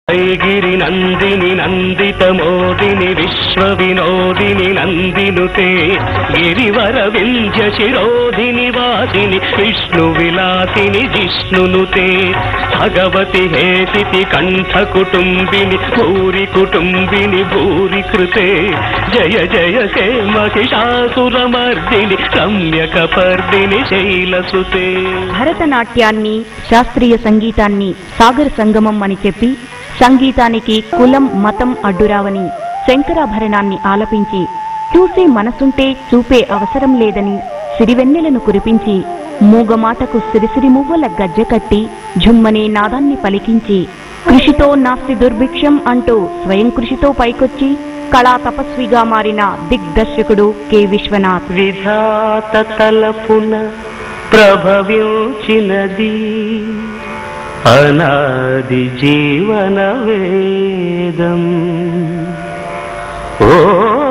ఐగిరి నందిని నందిత మోదిని విశ్వ వినోదిని నందినుతే గిరివర వింధ్య శిరోధిని వాసిని విష్ణు విలాసిని జిష్ణునుతే భగవతి హేతితి కంఠ కుటుంబిని భూరి కుటుంబిని భూరి కృతే జయ జయ హే మహిషాసురమర్దిని రమ్యక పర్దిని శైలసుతే భరతనాట్యాన్ని శాస్త్రీయ సంగీతాన్ని సాగర సంగమం అని చెప్పి సంగీతానికి కులం మతం అడ్డురావని శంకరాభరణాన్ని ఆలపించి చూసే మనసుంటే చూపే అవసరం లేదని సిరివెన్నెలను కురిపించి మూగమాటకు సిరిసిరి మువ్వల గజ్జె కట్టి ఝుమ్మనే నాదాన్ని పలికించి కృషితో నాస్తి దుర్భిక్షం అంటూ స్వయం కృషితో పైకొచ్చి కళా తపస్విగా మారిన దిగ్దర్శకుడు కె విశ్వనాథ్ విధాత తలపున ప్రభవించినది అనాది జీవన వేదం ఓ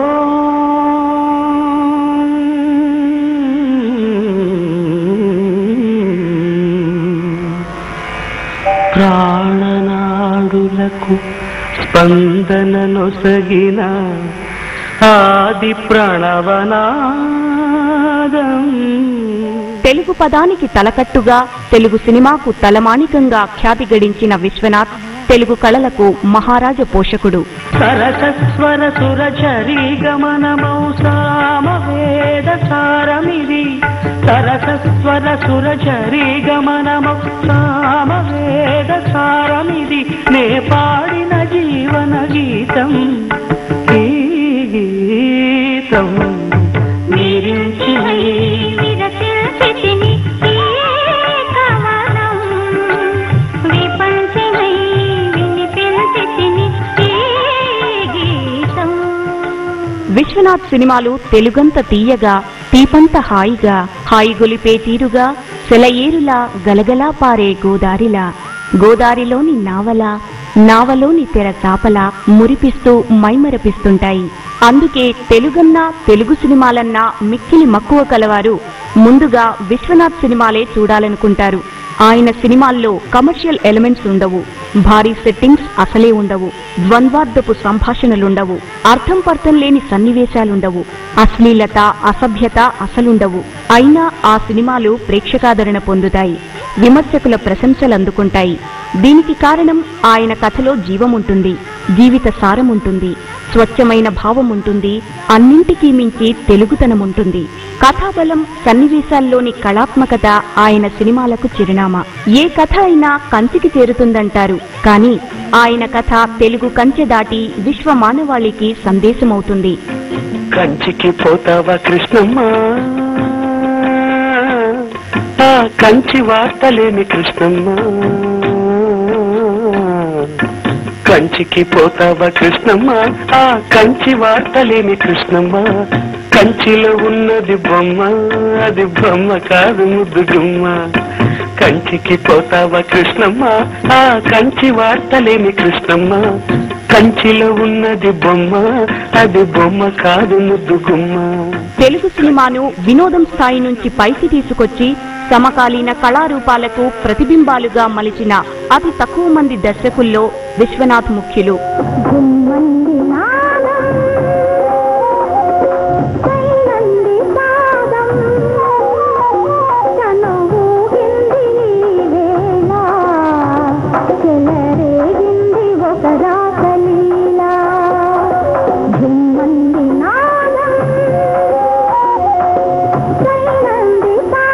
ప్రాణనాడులకు స్పందన నొసగిన ఆది ప్రణవనాదం తెలుగు పదానికి తలకట్టుగా తెలుగు సినిమాకు తలమానికంగా ఖ్యాతి గడించిన విశ్వనాథ్ తెలుగు కళలకు మహారాజ పోషకుడు సరసస్వర సురచరీ గమనమౌ సామవేద సారమిది సరసస్వర సురచరీ గమనమౌ సామవేద సారమిది నే పాడిన జీవన గీతం ఈ గీతం మీరించిన ఈ విరచిల్చితిని ఈ కవనం విపంచినై వినిపించితిని ఈ గీతం విశ్వనాథ్ సినిమాలు తెలుగంత తీయగా తీపంత హాయిగా హాయి గొలిపే తీరుగా సెలయేరులా గలగలా పారే గోదారిలా గోదారిలోని నావల నావలోని తెర చాపల మురిపిస్తూ మైమరపిస్తుంటాయి అందుకే తెలుగన్నా తెలుగు సినిమాలన్నా మిక్కిలి మక్కువ కలవారు ముందుగా విశ్వనాథ్ సినిమాలే చూడాలనుకుంటారు ఆయన సినిమాల్లో కమర్షియల్ ఎలిమెంట్స్ ఉండవు భారీ సెట్టింగ్స్ అసలే ఉండవు ద్వంద్వార్థపు సంభాషణలుండవు అర్థం పర్థం లేని సన్నివేశాలుండవు అశ్లీలత అసభ్యత అసలుండవు అయినా ఆ సినిమాలు ప్రేక్షకాదరణ పొందుతాయి విమర్శకుల ప్రశంసలు అందుకుంటాయి దీనికి కారణం ఆయన కథలో జీవం ఉంటుంది జీవిత సారం ఉంటుంది స్వచ్ఛమైన భావం ఉంటుంది అన్నింటికీ మించి తెలుగుతనం ఉంటుంది కథాబలం సన్నివేశాల్లోని కళాత్మకత ఆయన సినిమాలకు చిరునామా ఏ కథ అయినా కంచికి చేరుతుందంటారు కానీ ఆయన కథ తెలుగు కంచె దాటి విశ్వ మానవాళికి సందేశమవుతుంది కంచికి పోతావా కృష్ణమ్మ ఆ కంచి వార్తలేమి కృష్ణమ్మ కంచికి పోతావా కృష్ణమ్మ ఆ కంచి వార్తలేమి కృష్ణమ్మ కంచిలో ఉన్నది బొమ్మ అది బొమ్మ కాదు ముద్దు గుమ్మ కంచికి పోతావా కృష్ణమ్మ ఆ కంచి వార్తలేమి కృష్ణమ్మ కంచిలో ఉన్నది బొమ్మ అది బొమ్మ కాదు ముద్దు గుమ్మ తెలుగు సినిమాను వినోదం స్థాయి నుంచి పైకి తీసుకొచ్చి సమకాలీన కళారూపాలకు ప్రతిబింబాలుగా మలిచిన అతి తక్కువ మంది దర్శకుల్లో విశ్వనాథ్ ముఖ్యులు గుమ్మంది నాదం కైనంది పాదం తనువుగింది వేళ చెలరేగింది ఒక రాసలీలా గుమ్మంది నాదం కైనంది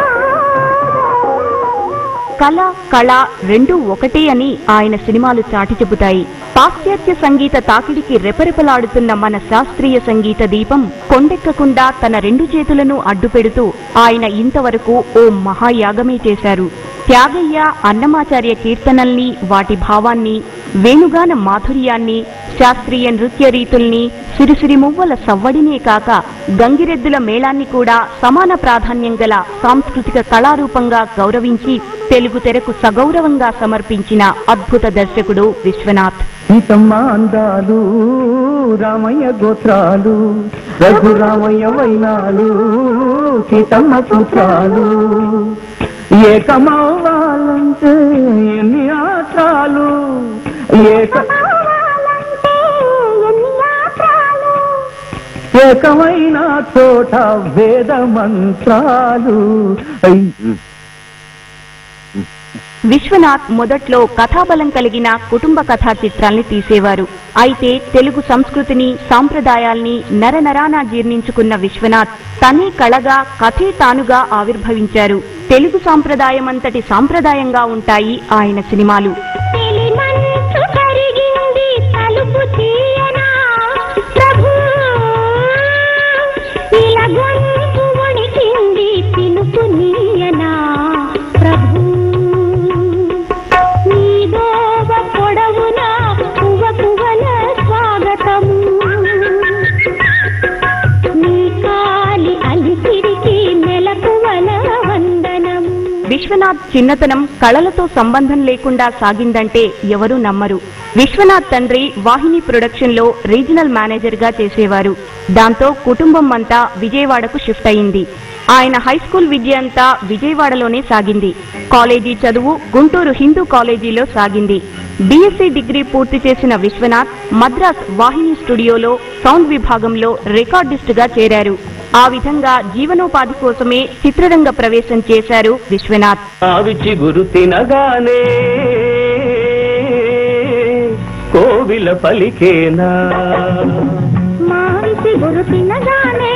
పాదం కళ కళ రెండూ ఒకటే అని ఆయన సినిమాలు చాటి చెబుతాయి పాశ్చాత్య సంగీత తాకిడికి రెపరెపలాడుతున్న మన శాస్త్రీయ సంగీత దీపం కొండెక్కకుండా తన రెండు చేతులను అడ్డుపెడుతూ ఆయన ఇంతవరకు ఓ మహాయాగమే చేశారు త్యాగయ్య అన్నమాచార్య కీర్తనల్ని వాటి భావాన్ని వేణుగాన మాధుర్యాన్ని శాస్త్రీయ నృత్య రీతుల్ని సిరిసిరి మువ్వల సవ్వడినే కాక గంగిరెద్దుల మేళాన్ని కూడా సమాన ప్రాధాన్యం గల సాంస్కృతిక కళారూపంగా గౌరవించి తెలుగు తెరకు సగౌరవంగా సమర్పించిన అద్భుత దర్శకుడు విశ్వనాథ్ సీతమ్మ అందాలు రామయ్య గోత్రాలు రఘురామయ్య వైనాలు సీతమ్మ సూత్రాలు ఏకమవ్వాలంటే ఎన్ని ఆటాలు ఏక కావాలంటే ఎన్ని యాత్రాలు ఏకమైన చోట వేద మంత్రాలు ఐ, విశ్వనాథ్ మొదట్లో కథాబలం కలిగిన కుటుంబ కథా చిత్రాల్ని తీసేవారు అయితే తెలుగు సంస్కృతిని సాంప్రదాయాల్ని నరనరాన జీర్ణించుకున్న విశ్వనాథ్ తనే కళగా కథే తానుగా ఆవిర్భవించారు తెలుగు సాంప్రదాయమంతటి సాంప్రదాయంగా ఉంటాయి ఆయన సినిమాలు తెలిమంచు కరిగింది తలుపు తీయనా ప్రభు ఇలా గొంతు వణికింది పిలుపు నీయనా ప్రభు నీ దోవ పొడవునా పువ్వ పువ్వల స్వాగతము నీ కాలి అలిసిరికి మెలకువల వందనము విశ్వనాథ్ చిన్నతనం కళలతో సంబంధం లేకుండా సాగిందంటే ఎవరూ నమ్మరు విశ్వనాథ్ తండ్రి వాహిని ప్రొడక్షన్ లో రీజనల్ మేనేజర్ గా చేసేవారు దాంతో కుటుంబం అంతా విజయవాడకు షిఫ్ట్ అయింది ఆయన హై స్కూల్ విద్య అంతా విజయవాడలోనే సాగింది కాలేజీ చదువు గుంటూరు హిందూ కాలేజీలో సాగింది బీఎస్సీ డిగ్రీ పూర్తి చేసిన విశ్వనాథ్ మద్రాస్ వాహిని స్టూడియోలో సౌండ్ విభాగంలో రికార్డిస్ట్ గా చేరారు ఆ విధంగా జీవనోపాధి కోసమే చిత్రరంగ ప్రవేశం చేశారు విశ్వనాథ్ ఆవిచి గురు తినగానే కోవిల పలికేనా మావిసి గురు తినగానే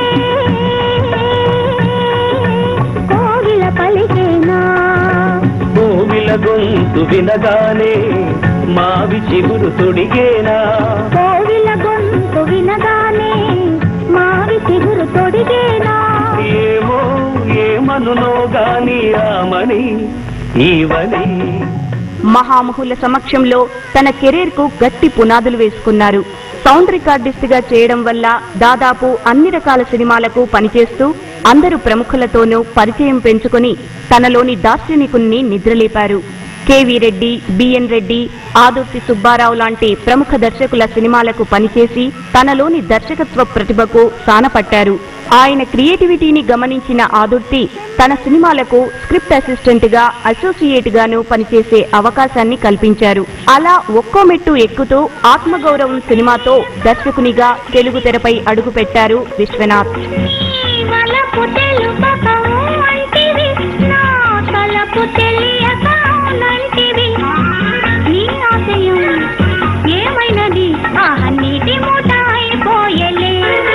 కోగిల పలికేనా కోవిల గొంతు వినగానే మావి చిగురు తొడిగేనా కోవిల గొంతు వినగానే మావి చిగురు తొడిగేనా ఏమో ఏమనునో గాని రామని ఈవని మహామహుల సమక్షంలో తన కెరీర్ కు గట్టి పునాదులు వేసుకున్నారు సౌండ్ రికార్డిస్ట్ గా చేయడం వల్ల దాదాపు అన్ని రకాల సినిమాలకు పనిచేస్తూ అందరు ప్రముఖులతోనూ పరిచయం పెంచుకొని తనలోని దార్శనికుణ్ణి నిద్రలేపారు కెవి రెడ్డి బిఎన్ రెడ్డి ఆదుర్తి సుబ్బారావు లాంటి ప్రముఖ దర్శకుల సినిమాలకు పనిచేసి తనలోని దర్శకత్వ ప్రతిభకు సానపట్టారు ఆయన క్రియేటివిటీని గమనించిన ఆదుర్తి తన సినిమాలకు స్క్రిప్ట్ అసిస్టెంట్ గా అసోసియేట్ గాను పనిచేసే అవకాశాన్ని కల్పించారు అలా ఒక్కో మెట్టు ఎక్కుతూ ఆత్మగౌరవం సినిమాతో దర్శకునిగా తెలుగు తెరపై అడుగుపెట్టారు విశ్వనాథ్ వలపు తెలుపక అంటివి నా తలపు తెలియక నంటివి నీ ఆశయం ఏమైనది ఆహ నీటి మూట అయిపోయలే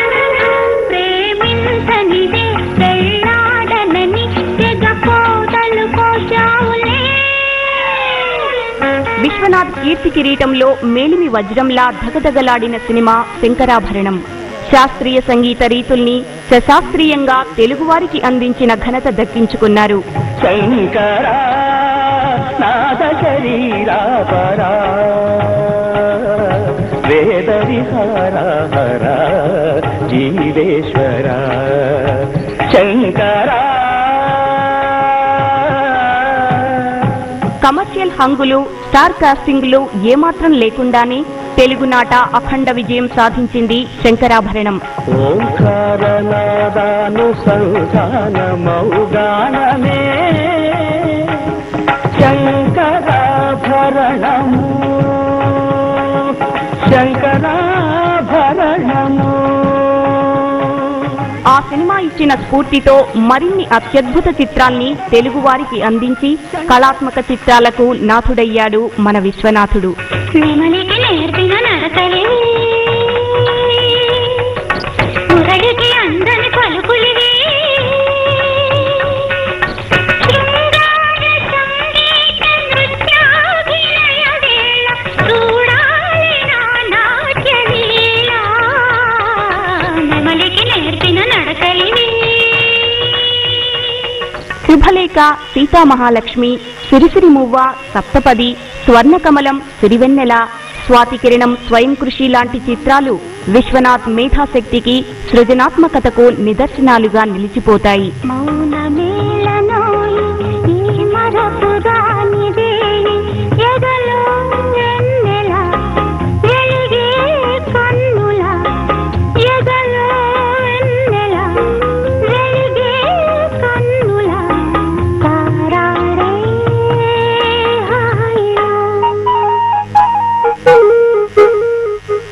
ప్రేమించనిదే పెళ్ళాడనని తెగ పోతలు పోచావులే విశ్వనాథ్ కీర్తి కిరీటంలో మేలిమి వజ్రంలా ధగధగలాడిన సినిమా శంకరాభరణం శాస్త్రీయ సంగీత రీతుల్ని సశాస్త్రీయంగా తెలుగువారికి అందించిన ఘనత దక్కించుకున్నారు శంకరా నాద శరీరా పరా వేద విహార హర జీవేశ్వర శంకరా కమర్షియల్ హంగులు స్టార్ కాస్టింగ్లు ఏమాత్రం లేకుండానే తెలుగునాట అఖండ విజయం సాధించింది శంకరాభరణం ఓంకారనాదాను సంధానమౌగానమే శంకరాభరణము శంకరాభరణము ఆ సినిమా ఇచ్చిన స్ఫూర్తితో మరిన్ని అత్యద్భుత చిత్రాల్ని తెలుగువారికి అందించి కళాత్మక చిత్రాలకు నాథుడయ్యాడు మన విశ్వనాథుడు నెమలికి నేర్పిన నడకలే మురళికి అందని పలుకులివి శృంగార సంగీత నృత్యాభినయ వేళ చూడాలి నా నాట్య లీల నెమలికి నేర్పిన నడకలివి శుభలేఖ సీతామహాలక్ష్మి సిరిసిరి మువ్వ సప్తపది స్వర్ణకమలం సిరివెన్నెల స్వాతికిరణం స్వయం కృషి లాంటి చిత్రాలు విశ్వనాథ్ మేధాశక్తికి సృజనాత్మకతకు నిదర్శనాలుగా నిలిచిపోతాయి మౌనమేళనోయి ఈ మరపురానిదేని ఎదలో వెన్నెల వెలిగే కన్నుల ఎదలో వెన్నెల వెలిగే కన్నుల తారాడే హాయిలో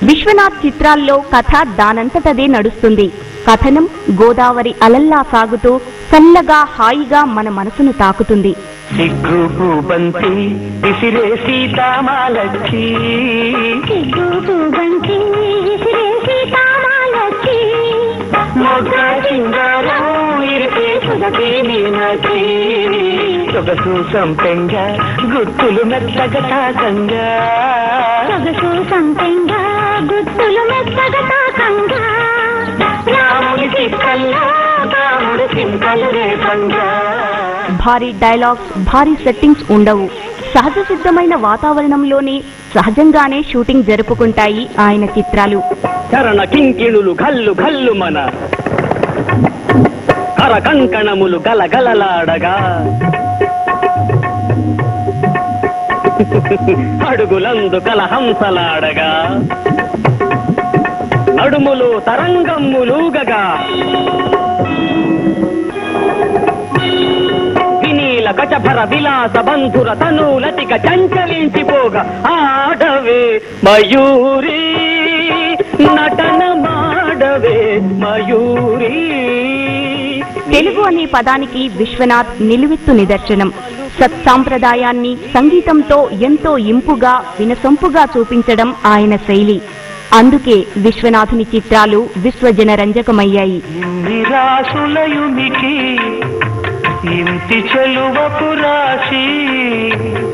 విశ్వనాథ్ చిత్రాల్లో కథ దానంతటదే నడుస్తుంది కథనం గోదావరి అలల్లా సాగుతూ చల్లగా హాయిగా మన మనసును తాకుతుంది సిగ్గు బంతి విసిరే సీతామాలచ్చి సిగ్గు బంతి విసిరేసి తాళాలొచ్చి మొగ్గ సింగారం ఇరిపే సుగతి మీనాచి సొగసు సంపెంగ గుర్తులు మెత్తగా తాకంగా సొగసు సంపెంగా గుర్తులు మెత్తగా తాకంగా రాముని చిక్కల్లో రాముడు చింతలు రేపంగా భారీ డైలాగ్స్ భారీ సెట్టింగ్స్ ఉండవు సహజ సిద్ధమైన వాతావరణంలోనే సహజంగానే షూటింగ్ జరుపుకుంటాయి ఆయన చిత్రాలు చరణ కింకిణులు గల్లు గల్లు మన కర కంకణములు గలగలలాడగా అడుగులందు కలహంసలాడగా నడుములు తరంగమ్ములూగగా వినీల కచభర విలాస బంధుర తనూలతిక చంచలించిపోగా ఆడవే మయూరి నటన మాడవే మయూరి తెలుగు అనే పదానికి విశ్వనాథ్ నిలువెత్తు నిదర్శనం సత్సాంప్రదాయాన్ని సంగీతంతో ఎంతో ఇంపుగా వినసొంపుగా చూపించడం ఆయన శైలి అందుకే విశ్వనాథుని చిత్రాలు విశ్వజనరంజకమయ్యాయి నిరాశులయునికి ఇంటి చెలువపు రాశి